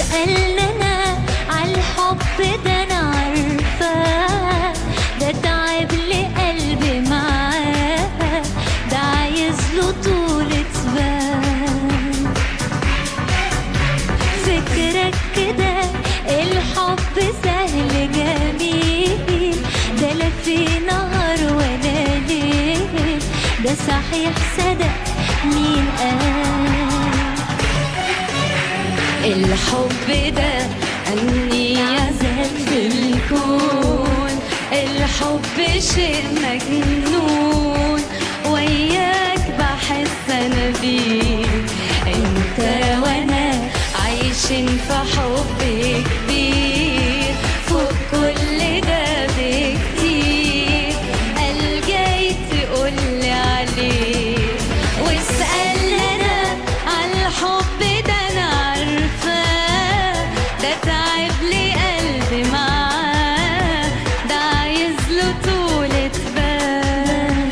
اسألنا عالحب ده انا عارفاه ده تعب لي قلبي معاه ده عايز له طولة بال فكرك كده الحب سهل جميل ده لا في نهار ولا ليل ده صحيح صدق مين قال الحب ده أني عذاب في الكون الحب شيء مجنون وياك بحس أنا بيك أنت وأنا عايشين في حب كبير فوق كل ده بكتير قال جاي تقولي عليه واسألنا عالحب ده أنا عارفاه ده تعب لي قلبي معاه ده عايز له طولة بال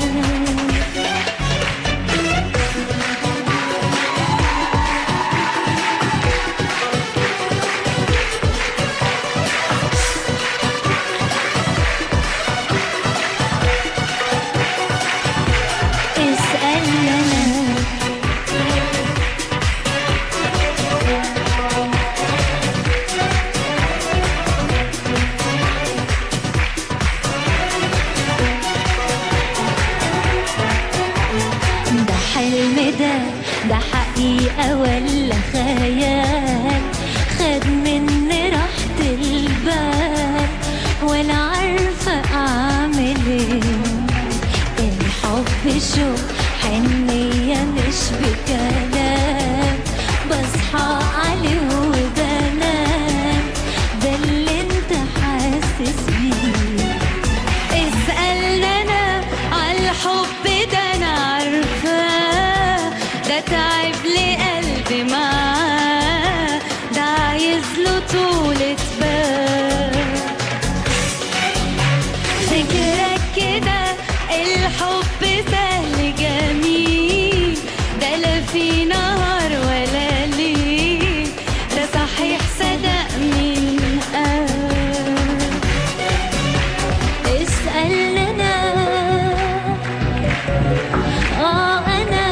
اسألنا ده حلم ده ده حقيقة ولا خيال خد مني راحة البال ولا عارفة أعمل إيه الحب شو حنية مش بكلام بصحى عليه وبنام ده اللي انت حاسس بيه اسألنا أنا عالحب ده أنا عارفاه ده تعب لي قلبي معاه ده عايز له طولة بال فكرك كده الحب سهل جميل ده لا في نهار ولا ليل ده صحيح صدق مين قال اسألنا أنا آه أنا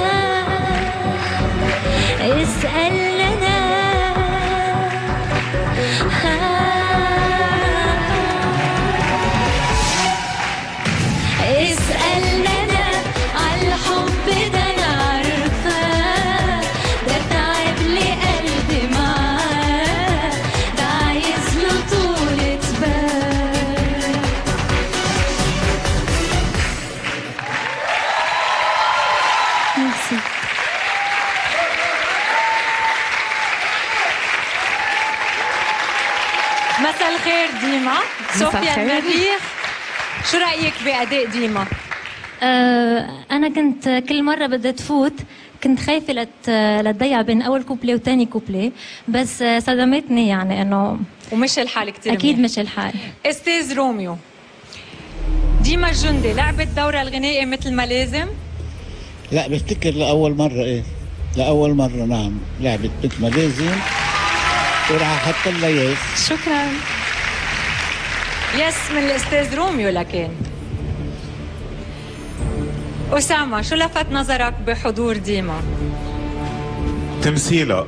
اسألنا أنا اسألنا أنا عالحب ده أنا عارفاه ده تعب لي قلبي معاه ده عايز له طولة بال ميرسي مساء الخير ديما صوفيا الخير. المريخ شو رأيك بأداء ديما؟ آه، أنا كنت كل مرة بدها تفوت كنت خايفة لت... لتضيع بين أول كوبلي وتاني كوبلي بس آه، صدمتني يعني إنه ومش الحال كتير أكيد منيح. مش الحال استاذ روميو ديما الجندي لعبت دورها الغنائي مثل ما لازم لا بفتكر لأول مرة إيه لأول مرة نعم لعبت مثل ما لازم وراح أحط لها ياس شكرا يس من الاستاذ روميو لكن أسامة شو لفت نظرك بحضور ديما؟ تمثيلها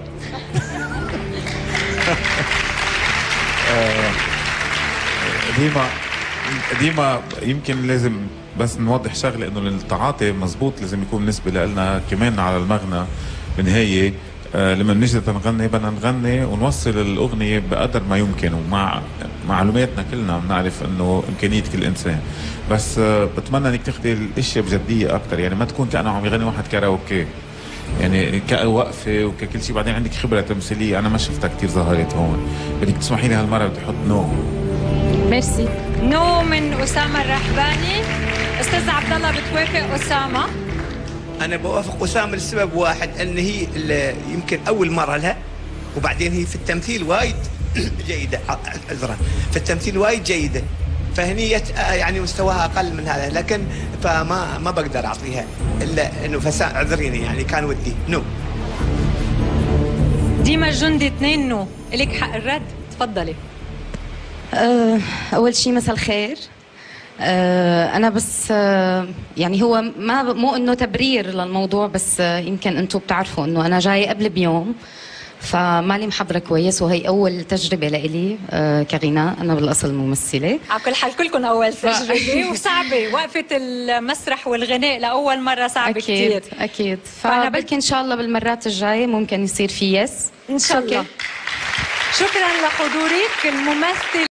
آه، ديما ديما يمكن لازم بس نوضح شغله انه التعاطي مزبوط لازم يكون بالنسبه لنا كمان على المغنى بالنهايه آه، لما بنجي نغني بدنا نغني ونوصل الاغنيه بقدر ما يمكن ومع معلوماتنا كلنا بنعرف انه امكانيه كل انسان بس آه، بتمنى انك تاخذي الاشياء بجديه اكثر يعني ما تكون كانه عم يغني واحد كاراوكي يعني كوقفه وككل شيء بعدين عندك خبره تمثيليه انا ما شفتها كثير ظهرت هون بدك تسمحي لي هالمره بدي احط نو ميرسي نو من أسامة الرحباني أستاذ عبد الله بتوافق أسامة انا بوافق اسامه لسبب واحد ان هي ال- يمكن اول مره لها وبعدين هي في التمثيل وايد جيده ع- عذرا في التمثيل وايد جيده فهني يت... آه يعني مستواها اقل من هذا لكن فما ما بقدر اعطيها الا انه فسا اعذريني يعني كان ودي نو ديما الجندي اثنين نو لك حق الرد تفضلي آه، أول شيء مساء الخير آه، أنا بس آه، يعني هو ما مو إنه تبرير للموضوع بس آه، يمكن أنتم بتعرفوا إنه أنا جاي قبل بيوم فمالي محضرة كويس وهي أول تجربة لإلي آه، كغناء أنا بالأصل ممثلة على كل حال كلكم اول تجربه وصعبه وقفه المسرح والغناء لاول مره صعبه كثير أكيد أكيد فأنا فبلكي إن شاء الله بالمرات الجاية ممكن يصير في يس ان شاء الله أوكي. شكرا لحضورك الممثل